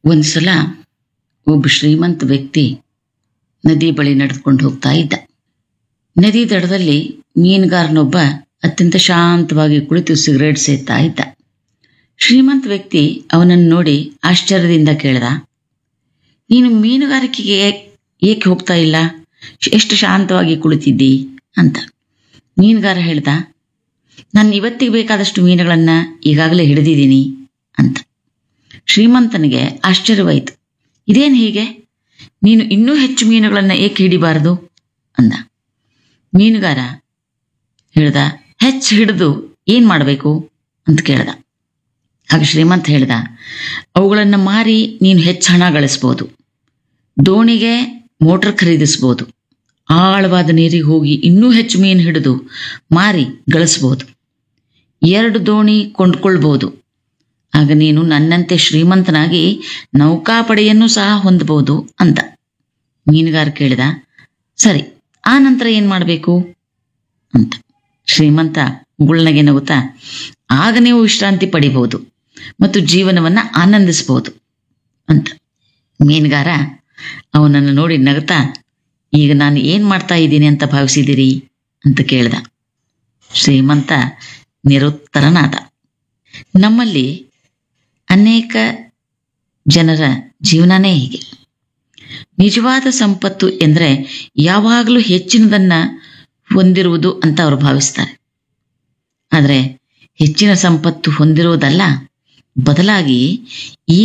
ಒಂದ್ಸಲ ಒಬ್ಬ ಶ್ರೀಮಂತ ವ್ಯಕ್ತಿ ನದಿ ಬಳಿ ನಡೆದುಕೊಂಡು ಹೋಗ್ತಾ ಇದ್ದ ನದಿ ದಡದಲ್ಲಿ ಮೀನುಗಾರನೊಬ್ಬ ಅತ್ಯಂತ ಶಾಂತವಾಗಿ ಕುಳಿತು ಸಿಗರೇಟ್ ಸೇದ್ತಾ ಇದ್ದ ಶ್ರೀಮಂತ ವ್ಯಕ್ತಿ ಅವನನ್ನು ನೋಡಿ ಆಶ್ಚರ್ಯದಿಂದ ಕೇಳ್ದ ನೀನು ಮೀನುಗಾರಿಕೆಗೆ ಏಕ್- ಏಕೆ ಹೋಗ್ತಾ ಇಲ್ಲ ಎಷ್ಟು ಶಾಂತವಾಗಿ ಕುಳಿತಿದ್ದಿ ಅಂತ ಮೀನುಗಾರ ಹೇಳ್ದ ನಾನು ಇವತ್ತಿಗೆ ಬೇಕಾದಷ್ಟು ಮೀನುಗಳನ್ನ ಈಗಾಗಲೇ ಹಿಡಿದಿದ್ದೀನಿ ಅಂತ ಶ್ರೀಮಂತನಿಗೆ ಆಶ್ಚರ್ಯವಾಯಿತು ಇದೇನು ಹೀಗೆ ನೀನು ಇನ್ನೂ ಹೆಚ್ಚು ಮೀನುಗಳನ್ನು ಏಕೆ ಹಿಡಿಬಾರದು ಅಂದ ಮೀನುಗಾರ ಹೇಳ್ದ ಹೆಚ್ಚು ಹಿಡಿದು ಏನ್ ಮಾಡಬೇಕು ಅಂತ ಕೇಳ್ದ ಆಗ ಶ್ರೀಮಂತ ಹೇಳ್ದ ಅವುಗಳನ್ನು ಮಾರಿ ನೀನು ಹೆಚ್ಚು ಹಣ ಗಳಿಸ್ಬೋದು ದೋಣಿಗೆ ಮೋಟರ್ ಖರೀದಿಸ್ಬೋದು ಆಳವಾದ ನೀರಿಗೆ ಹೋಗಿ ಇನ್ನೂ ಹೆಚ್ಚು ಮೀನು ಹಿಡಿದು ಮಾರಿ ಗಳಿಸ್ಬೋದು ಎರಡು ದೋಣಿ ಕೊಂಡ್ಕೊಳ್ಬೋದು ಆಗ ನೀನು ನನ್ನಂತೆ ಶ್ರೀಮಂತನಾಗಿ ನೌಕಾಪಡೆಯನ್ನು ಸಹ ಹೊಂದಬಹುದು ಅಂದ ಮೀನುಗಾರ ಕೇಳಿದ ಸರಿ ಆ ನಂತರ ಏನ್ ಮಾಡಬೇಕು ಅಂತ ಶ್ರೀಮಂತ ಮುಗುಳ್ನಗೆ ನಗುತ್ತಾ ಆಗ ನೀವು ವಿಶ್ರಾಂತಿ ಪಡಿಬಹುದು ಮತ್ತು ಜೀವನವನ್ನ ಆನಂದಿಸಬಹುದು ಅಂತ ಮೀನುಗಾರ ಅವನನ್ನು ನೋಡಿ ನಗುತ್ತಾ ಈಗ ನಾನು ಏನ್ ಮಾಡ್ತಾ ಇದ್ದೀನಿ ಅಂತ ಭಾವಿಸಿದಿರಿ ಅಂತ ಕೇಳ್ದ ಶ್ರೀಮಂತ ನಿರುತ್ತರನಾದ ನಮ್ಮಲ್ಲಿ ಅನೇಕ ಜನರ ಜೀವನನೇ ಹೀಗೆ ನಿಜವಾದ ಸಂಪತ್ತು ಎಂದರೆ ಯಾವಾಗಲೂ ಹೆಚ್ಚಿನದನ್ನ ಹೊಂದಿರುವುದು ಅಂತ ಅವರು ಭಾವಿಸ್ತಾರೆ ಆದರೆ ಹೆಚ್ಚಿನ ಸಂಪತ್ತು ಹೊಂದಿರುವುದಲ್ಲ ಬದಲಾಗಿ ಈ